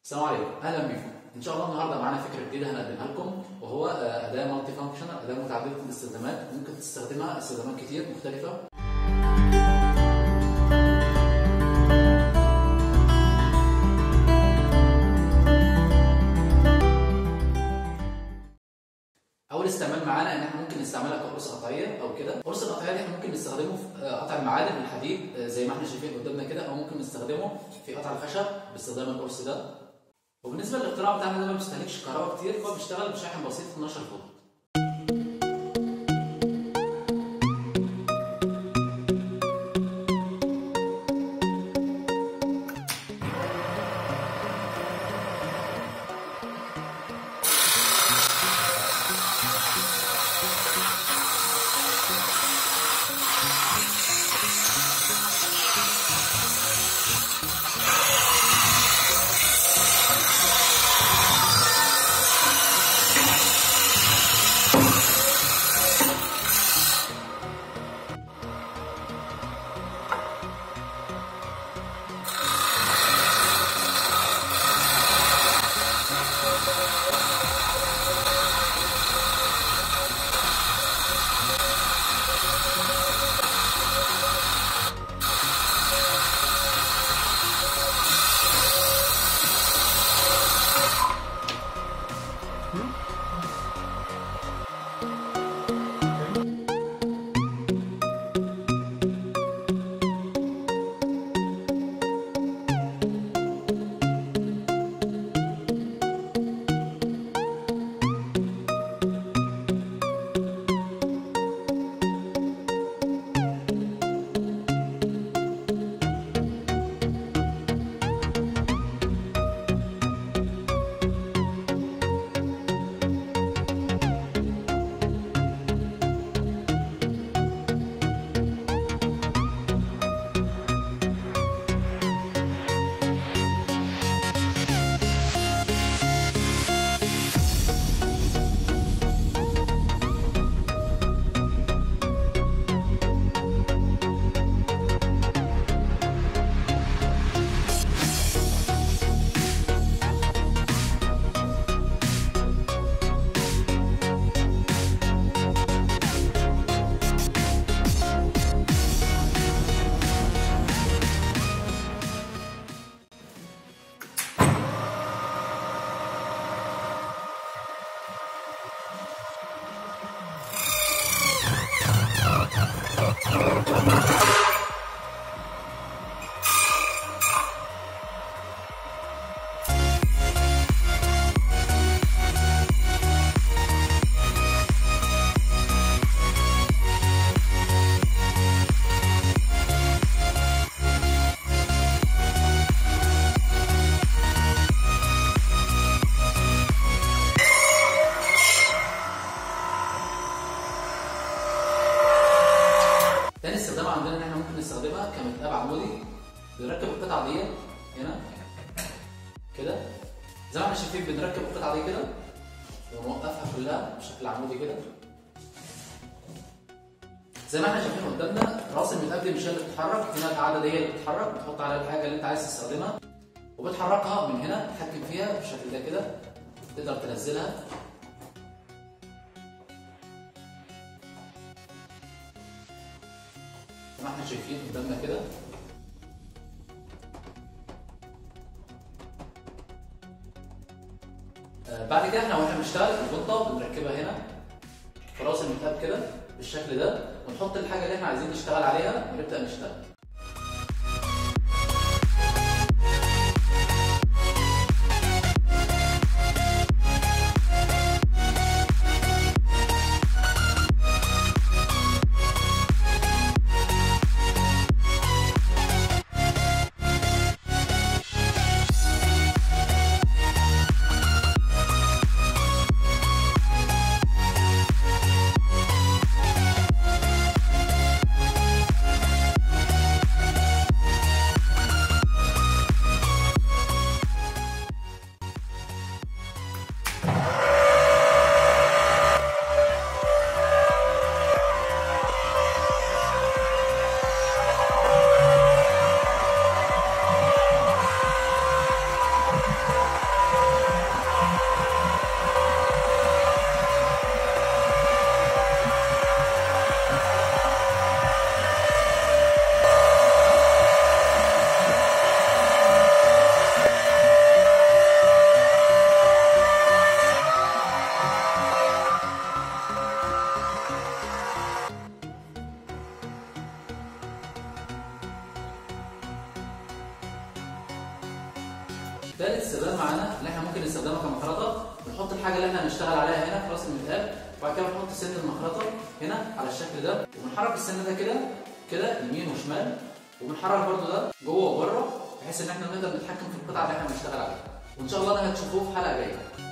السلام عليكم اهلا بكم ان شاء الله النهارده معانا فكره جديده هنقدمها لكم وهو آه، اداه مالتي فانكشنال اداه متعدده الاستخدامات ممكن تستخدمها استخدامات كتير مختلفه اول استعمال معانا ان احنا ممكن نستعملها كقرص قطعيه او كده القرص القطعيه دي احنا ممكن نستخدمه في آه، قطع المعادن الحديد آه، زي ما احنا شايفين قدامنا كده او ممكن نستخدمه في قطع الخشب باستخدام القرص ده وبالنسبه للاختراع بتاعنا ده ما بيستهلكش كهرباء كتير فهو بيشتغل بشاحن بسيط 12 فولت تاني استخدام عندنا ان احنا ممكن نستخدمها كمكتاب عمودي بنركب القطعه دي هنا كده زي ما احنا شايفين بنركب القطعه دي كده ونوقفها كلها بشكل عمودي كده زي ما احنا شايفين قدامنا راس المكتاب دي مش هي اللي بتتحرك هنا القاعده دي هي اللي بتتحرك بتحط عليها الحاجه اللي انت عايز تستخدمها وبتحركها من هنا تتحكم فيها بالشكل ده كده تقدر تنزلها زي ما احنا شايفين قدامنا كده آه، بعد كده احنا واحنا بنشتغل البطه بنركبها هنا في راس المكتب كده بالشكل ده ونحط الحاجه اللي احنا عايزين نشتغل عليها ونبدا نشتغل ثالث استخدام معانا اللي احنا ممكن نستخدمها كمخرطه بنحط الحاجه اللي احنا هنشتغل عليها هنا في راس المثال وبعد كده بنحط سن المخرطه هنا على الشكل ده وبنحرك السن ده كده كده يمين وشمال وبنحرك برده ده جوه وبره بحيث ان احنا نقدر نتحكم في القطعه اللي احنا بنشتغل عليها وان شاء الله ده هتشوفوه في حلقه جايه